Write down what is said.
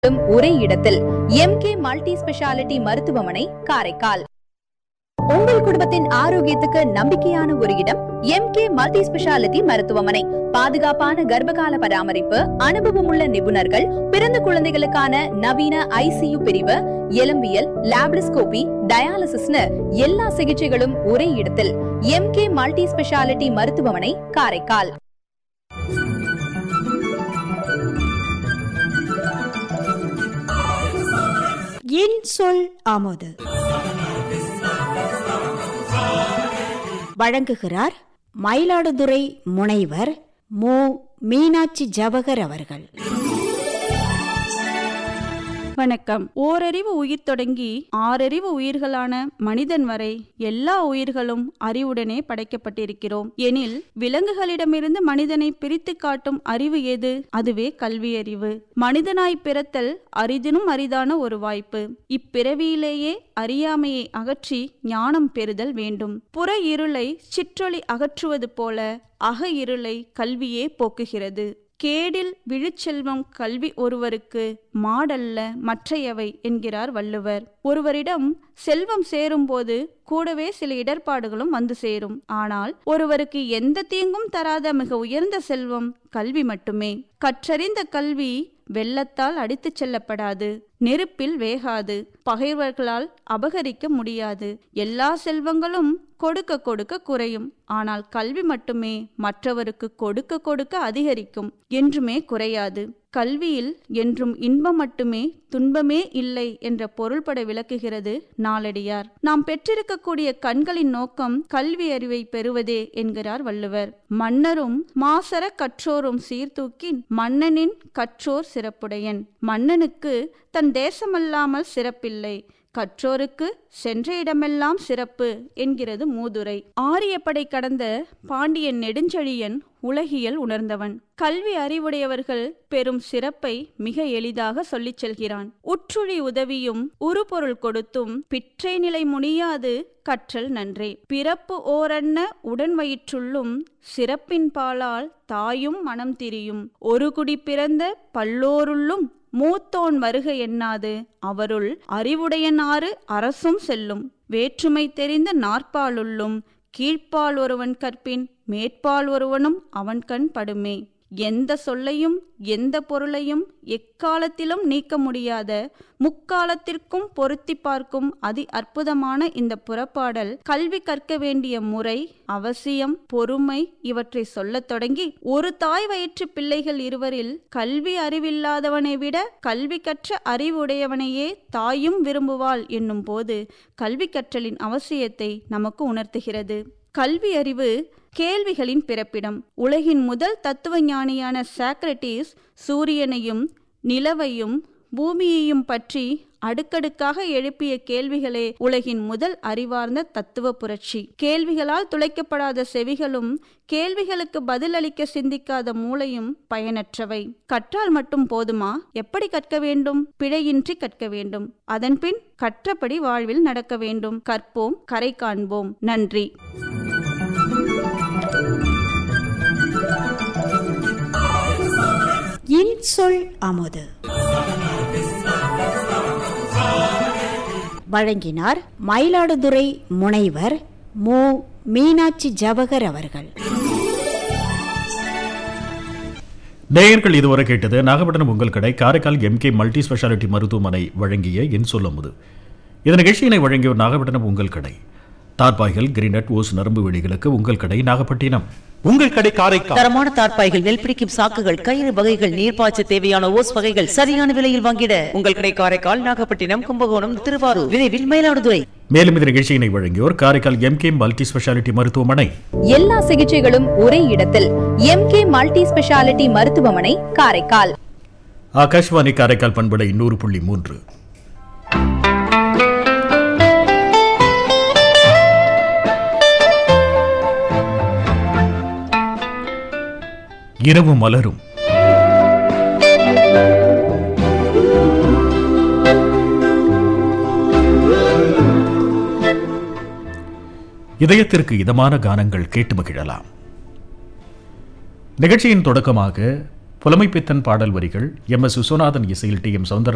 ஒரே இடத்தில் MK multi speciality மருத்துவமனை காரைக்கால் உங்கள் குடும்பத்தின் ஆரோக்கியத்துக்கு நம்பிக்கையான ஒரு இடம் எம்கே மல்டி ஸ்பெஷாலிட்டி மருத்துவமனை பாதுகாப்பான கர்ப்பகால பராமரிப்பு அனுபவமுள்ள நிபுணர்கள் பிறந்த குழந்தைகளுக்கான நவீன ஐசியு பிரிவு எலும்பியல் லாப்ரிஸ்கோபி டயாலிசிஸ்னு எல்லா சிகிச்சைகளும் ஒரே இடத்தில் எம்கே மல்டி ஸ்பெஷாலிட்டி மருத்துவமனை காரைக்கால் என் சொல் ஆமோது வழங்குகிறார் மயிலாடுதுறை முனைவர் மு மீனாட்சி ஜவகர் அவர்கள் வணக்கம் ஓரறிவு உயிர் தொடங்கி ஆறறிவு உயிர்களான மனிதன் வரை எல்லா உயிர்களும் அறிவுடனே படைக்கப்பட்டிருக்கிறோம் எனில் விலங்குகளிடமிருந்து மனிதனை பிரித்து காட்டும் அறிவு எது அதுவே கல்வி அறிவு மனிதனாய் பிறத்தல் அரிதினும் அரிதான ஒரு வாய்ப்பு இப்பிறவியிலேயே அறியாமையை அகற்றி ஞானம் பெறுதல் வேண்டும் புற இருளை சிற்றொளி அகற்றுவது போல அக இருளை கல்வியே போக்குகிறது கேடில் விழுச்செல்வம் கல்வி ஒருவருக்கு மாடல்ல மற்றையவை என்கிறார் வள்ளுவர் ஒருவரிடம் செல்வம் சேரும்போது கூடவே சில இடர்பாடுகளும் வந்து சேரும் ஆனால் ஒருவருக்கு எந்த தீங்கும் தராத மிக உயர்ந்த செல்வம் கல்வி மட்டுமே கற்றறிந்த கல்வி வெள்ளத்தால் அடித்துச் செல்லப்படாது நெருப்பில் வேகாது பகைவர்களால் அபகரிக்க முடியாது எல்லா செல்வங்களும் கொடுக்க கொடுக்க குறையும் ஆனால் கல்வி மட்டுமே மற்றவருக்கு கொடுக்க கொடுக்க அதிகரிக்கும் என்றுமே குறையாது கல்வியில் என்றும் இன்பம் மட்டுமே துன்பமே இல்லை என்ற பொருள்பட விளக்குகிறது நாளடியார் நாம் பெற்றிருக்கக்கூடிய கண்களின் நோக்கம் கல்வி அறிவை பெறுவதே என்கிறார் வள்ளுவர் மன்னரும் மாசர கற்றோரும் சீர்தூக்கின் மன்னனின் கற்றோர் சிறப்புடையன் மன்னனுக்கு தன் தேசமல்லாமல் சிறப்பில்லை கற்றோருக்கு சென்ற இடமெல்லாம் சிறப்பு என்கிறது மூதுரை ஆரியப்படை கடந்த பாண்டியன் நெடுஞ்செழியன் உலகியல் உணர்ந்தவன் கல்வி அறிவுடையவர்கள் பெரும் சிறப்பை மிக எளிதாக சொல்லிச் செல்கிறான் உற்றுழி உதவியும் உருபொருள் கொடுத்தும் பிற்றை நிலை முனியாது கற்றல் நன்றே பிறப்பு ஓரன்ன உடன் வயிற்றுள்ளும் சிறப்பின் பாலால் தாயும் மனம் திரியும் ஒரு குடி பிறந்த பல்லோருள்ளும் மூத்தோன் வருக எண்ணாது அவருள் அறிவுடையனாறு அரசும் செல்லும் வேற்றுமை தெரிந்த நாற்பாலுள்ளும் கீழ்ப்பால் ஒருவன் கற்பின் மேற்பால் ஒருவனும் அவன் கண் படுமே எந்த சொல்லையும் எந்த பொருளையும் எக்காலத்திலும் நீக்க முடியாத முக்காலத்திற்கும் பொருத்தி பார்க்கும் அதி அற்புதமான இந்த புறப்பாடல் கல்வி கற்க வேண்டிய முறை அவசியம் பொறுமை இவற்றை சொல்லத் தொடங்கி ஒரு தாய் வயிற்று பிள்ளைகள் இருவரில் கல்வி அறிவில்லாதவனை விட கல்வி கற்ற அறிவுடையவனையே தாயும் விரும்புவாள் என்னும் போது கல்வி கற்றலின் அவசியத்தை நமக்கு உணர்த்துகிறது கல்வி அறிவு கேள்விகளின் பிறப்பிடம் உலகின் முதல் தத்துவ ஞானியான சாக்ரட்டிஸ் சூரியனையும் நிலவையும் பூமியையும் பற்றி அடுக்கடுக்காக எழுப்பிய கேள்விகளே உலகின் முதல் அறிவார்ந்த தத்துவ புரட்சி கேள்விகளால் துளைக்கப்படாத செவிகளும் கேள்விகளுக்கு பதிலளிக்க சிந்திக்காத மூளையும் பயனற்றவை கற்றால் மட்டும் போதுமா எப்படி கற்க வேண்டும் பிழையின்றி கற்க வேண்டும் அதன்பின் கற்றபடி வாழ்வில் நடக்க வேண்டும் கற்போம் கரை காண்போம் நன்றி என் சொல் ஆமோது வழங்கினார் மயிலாடுதுறை முனைவர் மு மீனாட்சி ஜவகர் அவர்கள் நேயர்கள் இதுவரை கேட்டது நாகப்பட்டினம் உங்கள் கடை காரைக்கால் எம்கே மல்டி ஸ்பெஷாலிட்டி மருத்துவமனை வழங்கிய என் சொல்லமுது இந்த நிகழ்ச்சியினை வழங்கிய நாகப்பட்டினம் உங்கள் கடை தார்பாய்கள் கிரீனட் ஓஸ் நரம்பு வெடிகளுக்கு உங்கள் கடை நாகப்பட்டினம் உங்கள் கடை காரைக்கால் தரமான தார்ப்பாய்கள் நெல் பிடிக்கும் சாக்குகள் கயிறு வகைகள் நீர்ப்பாய்ச்ச தேவையான ஓஸ் வகைகள் சரியான விலையில் வாங்கிட உங்கள் கடை காரைக்கால் நாகப்பட்டினம் கும்பகோணம் திருவாரூர் விரைவில் மயிலாடுதுறை மேலும் இந்த நிகழ்ச்சியினை வழங்கியோர் காரைக்கால் எம்கே மல்டி ஸ்பெஷாலிட்டி மருத்துவமனை எல்லா சிகிச்சைகளும் ஒரே இடத்தில் எம்கே மல்டி ஸ்பெஷாலிட்டி மருத்துவமனை காரைக்கால் ஆகாஷ்வாணி காரைக்கால் பண்பலை நூறு புள்ளி மூன்று இரவு மலரும் இதயத்திற்கு இதமான கானங்கள் கேட்டு மகிழலாம் நிகழ்ச்சியின் தொடக்கமாக புலமைப்பித்தன் பாடல் வரிகள் எம் எஸ் விஸ்வநாதன் இசையில் டி எம் சௌந்தரராஜன்